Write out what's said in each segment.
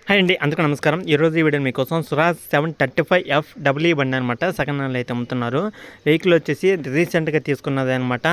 hi అండి అందుకు నమస్కారం ఈరోజు ఈ వీడియో మీకోసం Swaraj seven thirty five F W బండి అనమాట సెకండ్ హ్యాండ్లో అయితే అమ్ముతున్నారు వెహికల్ వచ్చేసి రీసెంట్గా తీసుకున్నది అనమాట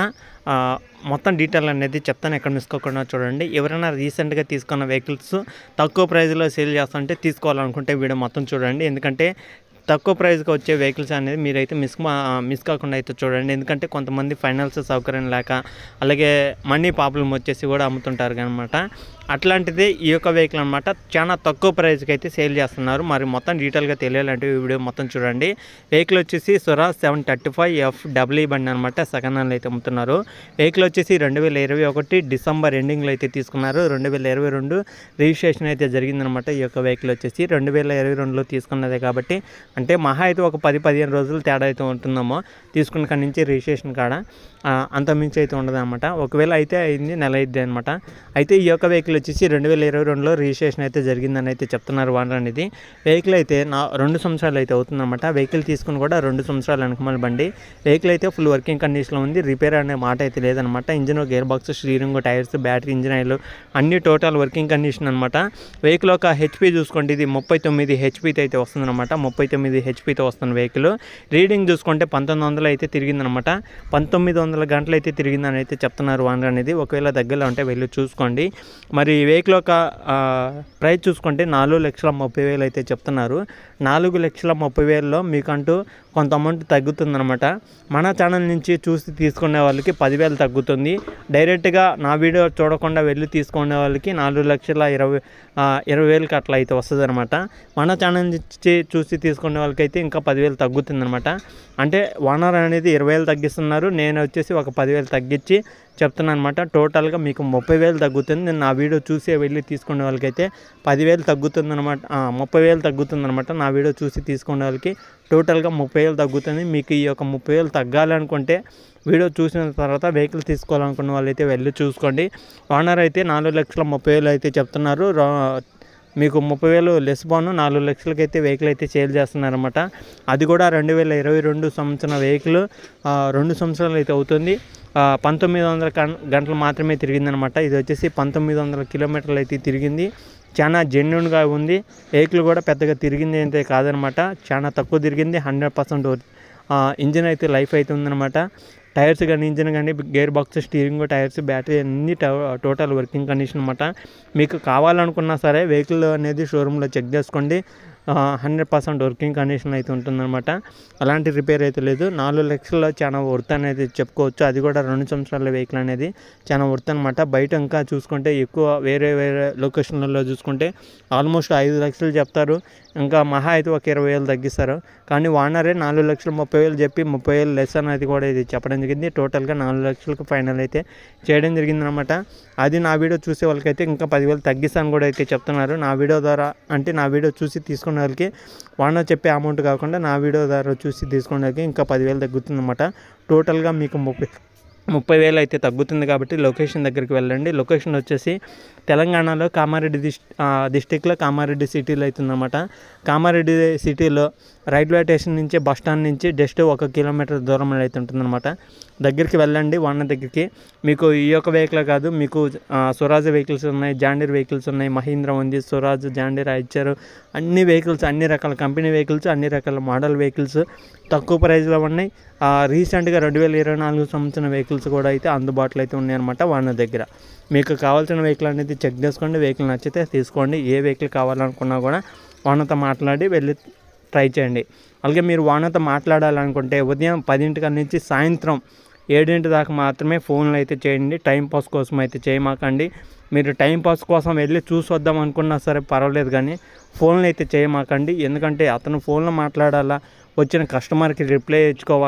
మొత్తం డీటెయిల్ అనేది చెప్తాను ఎక్కడ మిసుకోకుండా చూడండి ఎవరైనా రీసెంట్గా తీసుకున్న వెహికల్స్ తక్కువ ప్రైస్లో సేల్ చేస్తుంటే తీసుకోవాలనుకుంటే వీడియో మొత్తం చూడండి ఎందుకంటే తక్కువ ప్రైస్కి వచ్చే వెహికల్స్ అనేది మీరైతే మిస్ మా- మిస్ కాకుండా అయితే చూడండి ఎందుకంటే కొంతమంది ఫైనాన్స్ సౌకర్యం లేక అలాగే మనీ ప్రాబ్లం వచ్చేసి కూడా అమ్ముతుంటారు అనమాట అట్లాంటిది ఈ యొక్క వెహికల్ అనమాట చాలా తక్కువ ప్రైస్కి అయితే సేల్ చేస్తున్నారు మరి మొత్తం డీటెయిల్గా తెలియాలంటే ఈ వీడియో మొత్తం చూడండి వెహికల్ వచ్చేసి Swaraj seven thirty five F W బండి అనమాట సెకండ్ హ్యాండ్ అయితే అమ్ముతున్నారు వెహికల్ వచ్చేసి రెండు వేల ఇరవై ఒకటి డిసెంబర్ ఎండింగ్లో అయితే తీసుకున్నారు రెండు వేల ఇరవై రెండు రిజిస్ట్రేషన్ అయితే జరిగిందనమాట ఈ యొక్క వెహికల్ వచ్చేసి రెండు వేల ఇరవై రెండులో తీసుకున్నదే కాబట్టి అంటే మహా అయితే ఒక పది పదిహేను రోజులు తేడా అయితే ఉంటుందేమో తీసుకున్న కాడి నుంచి రిజిస్ట్రేషన్ కాడ ఆ, అంత మించి అయితే ఉండదు అనమాట ఒకవేళ అయితే అయింది నెల అయింది అనమాట అయితే ఈ యొక్క వెహికల్ వచ్చేసి రెండు వేల ఇరవై రెండులో రిజిస్ట్రేషన్ అయితే జరిగిందని అయితే చెప్తున్నారు వానర్ అనేది వెహికల్ అయితే నా రెండు సంవత్సరాలు అయితే అవుతుందన్నమాట వెహికల్ తీసుకుని కూడా రెండు సంవత్సరాలు వెనకమల బండి వెహికల్ అయితే ఫుల్ వర్కింగ్ కండిషన్లో ఉంది రిపేర్ అనే మాట అయితే లేదనమాట engine gear box steering tyres battery engine oil అన్ని టోటల్ వర్కింగ్ కండిషన్ అనమాట వెహికల్ ఒక హెచ్పి చూసుకోండి ఇది ముప్పై తొమ్మిది హెచ్పితో అయితే వస్తుందన్నమాట ముప్పై తొమ్మిది హెచ్పితో వస్తున్న వెహికల్ రీడింగ్ చూసుకుంటే పంతొమ్మిది వందలు అయితే తిరిగిందనమాట పంతొమ్మిది వందల గంటలు అయితే తిరిగిందని అయితే చెప్తున్నారు వానర్ అనేది ఒకవేళ దగ్గరలో ఉంటే వెళ్ళి చూసుకోండి మరి ఈ వెహికల్ యొక్క ఆ, ప్రైస్ చూసుకుంటే నాలుగు లక్షల ముప్పై వేలు అయితే చెప్తున్నారు నాలుగు లక్షల ముప్పై వేలలో మీకంటూ కొంత అమౌంట్ తగ్గుతుందన్నమాట మన ఛానల్ నుంచి చూసి తీసుకునే వాళ్ళకి పదివేలు తగ్గుతుంది డైరెక్ట్గా నా వీడియో చూడకుండా వెళ్ళి తీసుకునే వాళ్ళకి నాలుగు లక్షల ఇరవై ఆ, ఇరవై వేలకి అట్లా అయితే వస్తుంది అనమాట మన ఛానల్ నుంచి చూసి తీసుకునే వాళ్ళకైతే ఇంకా పదివేలు తగ్గుతుంది అనమాట అంటే ఓనర్ అనేది ఇరవై వేలు తగ్గిస్తున్నారు నేను వచ్చేసి ఒక పదివేలు తగ్గించి చెప్తున్నాను అనమాట టోటల్గా మీకు ముప్పై వేలు తగ్గుతుంది నేను నా వీడియో చూసి వెళ్ళి తీసుకునే వాళ్ళకైతే పదివేలు తగ్గుతుంది అనమాట ముప్పై వేలు తగ్గుతుంది అనమాట నా వీడియో చూసి తీసుకునే వాళ్ళకి టోటల్గా ముప్పై వేలు తగ్గుతుంది మీకు ఈ యొక్క ముప్పై వేలు తగ్గాలనుకుంటే వీడియో చూసిన తర్వాత వెహికల్ తీసుకోవాలనుకున్న వాళ్ళైతే వెళ్ళి చూసుకోండి ఓనర్ అయితే నాలుగు లక్షల ముప్పై వేలు అయితే చెప్తున్నారు రా- మీకు ముప్పై వేలు లెస్ బాను నాలుగు లక్షలకైతే వెహికల్ అయితే సేల్ చేస్తున్నారన్నమాట అది కూడా రెండు వేల ఇరవై రెండు సంవత్సరం వెహికల్ ఆ, రెండు సంవత్సరాలు అయితే అవుతుంది ఆ, పంతొమ్మిది వందల గం- గంటలు మాత్రమే తిరిగిందనమాట ఇది వచ్చేసి పంతొమ్మిది వందల కిలోమీటర్లు అయితే తిరిగింది చాలా జెన్యున్గా ఉంది వెహికల్ కూడా పెద్దగా తిరిగింది అయితే కాదనమాట చాలా తక్కువ తిరిగింది హండ్రెడ్ పర్సెంట్ ఇంజిన్ అయితే లైఫ్ అయితే ఉందన్నమాట టైర్స్ కానీ ఇంజిన్ కానీ gear box steering tyres battery అన్ని టోటల్ వర్కింగ్ కండిషన్ అనమాట మీకు కావాలనుకున్నా సరే వెహికల్ అనేది షోరూంలో చెక్ చేసుకోండి హండ్రెడ్ పర్సెంట్ వర్కింగ్ కండిషన్ అయితే ఉంటుందన్నమాట అలాంటి రిపేర్ అయితే లేదు నాలుగు లక్షల్లో చాలా వర్త్ అనేది చెప్పుకోవచ్చు అది కూడా రెండు సంవత్సరాల వెహికల్ అనేది చాలా వర్త్ అనమాట బయట ఇంకా చూసుకుంటే ఎక్కువ వేరే వేరే లొకేషన్లలో చూసుకుంటే ఆల్మోస్ట్ ఐదు లక్షలు చెప్తారు ఇంకా మహా అయితే ఒక ఇరవై వేలు తగ్గిస్తారు కానీ వానరే నాలుగు లక్షలు ముప్పై వేలు చెప్పి ముప్పై వేలు లెస్ అనేది కూడా ఇది చెప్పడం జరిగింది టోటల్గా నాలుగు లక్షలకు ఫైనల్ అయితే చేయడం జరిగింది అనమాట అది నా వీడియో చూసే వాళ్ళకైతే ఇంకా పదివేలు తగ్గిస్తాను కూడా అయితే చెప్తున్నారు నా వీడియో ద్వారా అంటే నా వీడియో చూసి తీసుకునే వాళ్ళకి వాన చెప్పే అమౌంట్ కాకుండా నా వీడియో ద్వారా చూసి తీసుకునే వాళ్ళకి ఇంకా పదివేలు తగ్గుతుంది అనమాట టోటల్గా మీకు ముప్పై ముప్పై వేలు అయితే తగ్గుతుంది కాబట్టి లొకేషన్ దగ్గరికి వెళ్ళండి లొకేషన్ వచ్చేసి తెలంగాణలో కామారెడ్డి డిస్ డిస్టిక్లో కామారెడ్డి సిటీలో అవుతుందన్నమాట కామారెడ్డి సిటీలో రైల్వే స్టేషన్ నుంచి బస్ స్టాండ్ నుంచి జస్ట్ ఒక కిలోమీటర్ దూరంలో అయితే ఉంటుందన్నమాట దగ్గరికి వెళ్ళండి వన్ దగ్గరికి మీకు ఈ యొక్క వెహికల్ కాదు మీకు ఆ, స్వరాజ్ వెహికల్స్ ఉన్నాయి జాండీర్ వెహికల్స్ ఉన్నాయి మహీంద్ర ఉంది స్వరాజ్ జాండీర్ ఐచర్ అన్ని వెహికల్స్ అన్ని రకాల కంపెనీ వెహికల్స్ అన్ని రకాల మోడల్ వెహికల్స్ తక్కువ ప్రైస్లో ఉన్నాయి ఆ, రీసెంట్గా రెండు వేల ఇరవై నాలుగు సంవత్సరం వెహికల్స్ కూడా అయితే అందుబాటులో అయితే ఉన్నాయన్నమాట వాళ్ళ దగ్గర మీకు కావాల్సిన వెహికల్ అనేది చెక్ చేసుకోండి వెహికల్ నచ్చితే తీసుకోండి ఏ వెహికల్ కావాలనుకున్నా కూడా వాళ్ళతో మాట్లాడి వెళ్ళి ట్రై చేయండి అలాగే మీరు వానతో మాట్లాడాలనుకుంటే ఉదయం పదింటి నుంచి సాయంత్రం ఏడింటి దాకా మాత్రమే ఫోన్లు అయితే చేయండి టైం పాస్ కోసం అయితే చేయమాకండి మీరు టైం పాస్ కోసం వెళ్ళి చూసి వద్దాం అనుకున్నా సరే పర్వాలేదు కానీ ఫోన్లు అయితే చేయమాకండి ఎందుకంటే అతను ఫోన్లో మాట్లాడాలా వచ్చిన కస్టమర్కి రిప్లై ఇచ్చుకోవాలి